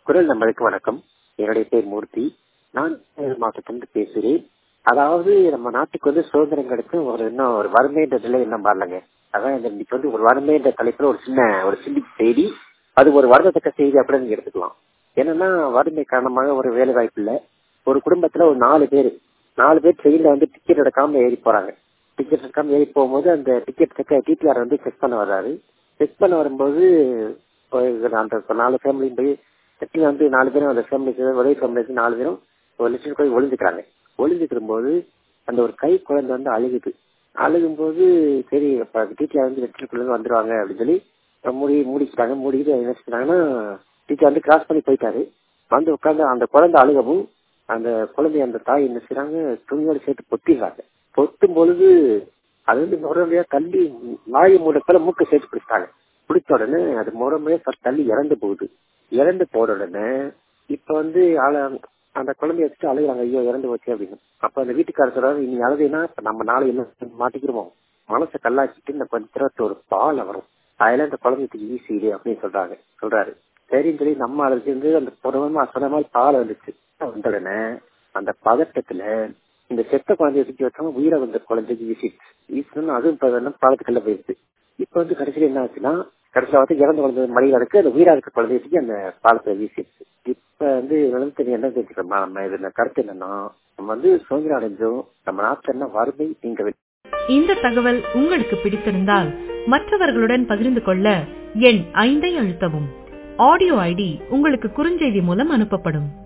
குரல் நம்மளுக்கு வணக்கம் என்னுடைய பேர் மூர்த்தி நான் மாவட்டத்திலிருந்து பேசுகிறேன் அதாவது நம்ம நாட்டுக்கு வந்து சுதந்திரம் கிடைச்சு ஒரு இன்னும் ஒரு வறுமைன்ற நிலை இன்னும் வரலங்க அதான் இந்த இன்னைக்கு வந்து ஒரு வறுமைன்ற தலைப்புல ஒரு சின்ன ஒரு சின்ன செய்தி அது ஒரு வருடத்தக்க செய்தி அப்படின்னு நீங்க எடுத்துக்கலாம் என்னன்னா வறுமை காரணமாக ஒரு வேலை வாய்ப்பு இல்ல ஒரு குடும்பத்துல ஒரு நாலு பேர் நாலு பேர் ட்ரெயின்ல வந்து டிக்கெட் எடுக்காம ஏறி போறாங்க டிக்கெட் எடுக்காம ஏறி போகும்போது அந்த டிக்கெட் செக் டிடிஆர் வந்து செக் பண்ண வர்றாரு செக் பண்ண வரும்போது அந்த நாலு ஃபேமிலியும் போய் செட்டிங் வந்து நாலு பேரும் அந்த ஃபேமிலிக்கு ஒரே ஃபேமிலிக்கு நாலு பேரும் ஒரு லட்சம் போய் ஒளிஞ்சுக்கிறாங்க ஒளிஞ்சுக்கிற போது அந்த ஒரு கை குழந்தை வந்து அழுகுது அழுகும் போது சரி டீச்சர் வந்து லட்சத்துக்குள்ள வந்துருவாங்க அப்படின்னு சொல்லி மூடி மூடிக்கிட்டாங்க மூடிக்கிட்டு என்ன செஞ்சாங்கன்னா டீச்சர் வந்து கிராஸ் பண்ணி போயிட்டாரு வந்து உட்காந்து அந்த குழந்தை அழுகவும் அந்த குழந்தைய அந்த தாய் என்ன செய்யறாங்க துணியோடு சேர்த்து பொத்திடுறாங்க பொத்தும் பொழுது அது வந்து முறையா தள்ளி வாயு மூலத்துல மூக்க சேர்த்து பிடிச்சிட்டாங்க பிடிச்ச உடனே அது முறைமையா தள்ளி இறந்து போகுது இறந்து போன உடனே இப்ப வந்து ஆள அந்த குழந்தைய வச்சுட்டு அழுகுறாங்க ஐயோ இறந்து போச்சு அப்படின்னு அப்ப அந்த வீட்டுக்காரர் சொல்றாரு இனி அழுதுனா நம்ம நாளை என்ன மாட்டிக்கிறோமோ மனசை கல்லாச்சிட்டு இந்த கொஞ்ச ஒரு பால் வரும் அதுல இந்த குழந்தைக்கு ஈஸிடு அப்படின்னு சொல்றாங்க சொல்றாரு சரின்னு சொல்லி நம்ம அழைச்சிருந்து அந்த புறமா சொன்ன மாதிரி பால் வந்துச்சு வந்த உடனே அந்த பதட்டத்துல இந்த செத்த குழந்தைய தூக்கி வச்சாங்க உயிரை வந்த குழந்தைக்கு வீசிடுச்சு வீசணும்னு அதுவும் இப்ப பாலத்துக்குள்ள போயிடுச்சு இப்ப வந்து கடைசியில் என்ன ஆச்சுன்னா கடைசியில் வந்து இறந்து குழந்தை மடியில் இருக்கு அந்த உயிரா இருக்க குழந்தைய தூக்கி அந்த பாலத்துல வீசிடுச்சு இப்ப வந்து தெரியும் என்ன தெரிஞ்சுக்கிறோமா நம்ம இதுல கருத்து என்னன்னா நம்ம வந்து சுதந்திரம் அடைஞ்சோம் நம்ம நாட்டுல என்ன வறுமை நீங்க இந்த தகவல் உங்களுக்கு பிடித்திருந்தால் மற்றவர்களுடன் பகிர்ந்து கொள்ள எண் ஐந்தை அழுத்தவும் ஆடியோ ஐடி உங்களுக்கு குறுஞ்செய்தி மூலம் அனுப்பப்படும்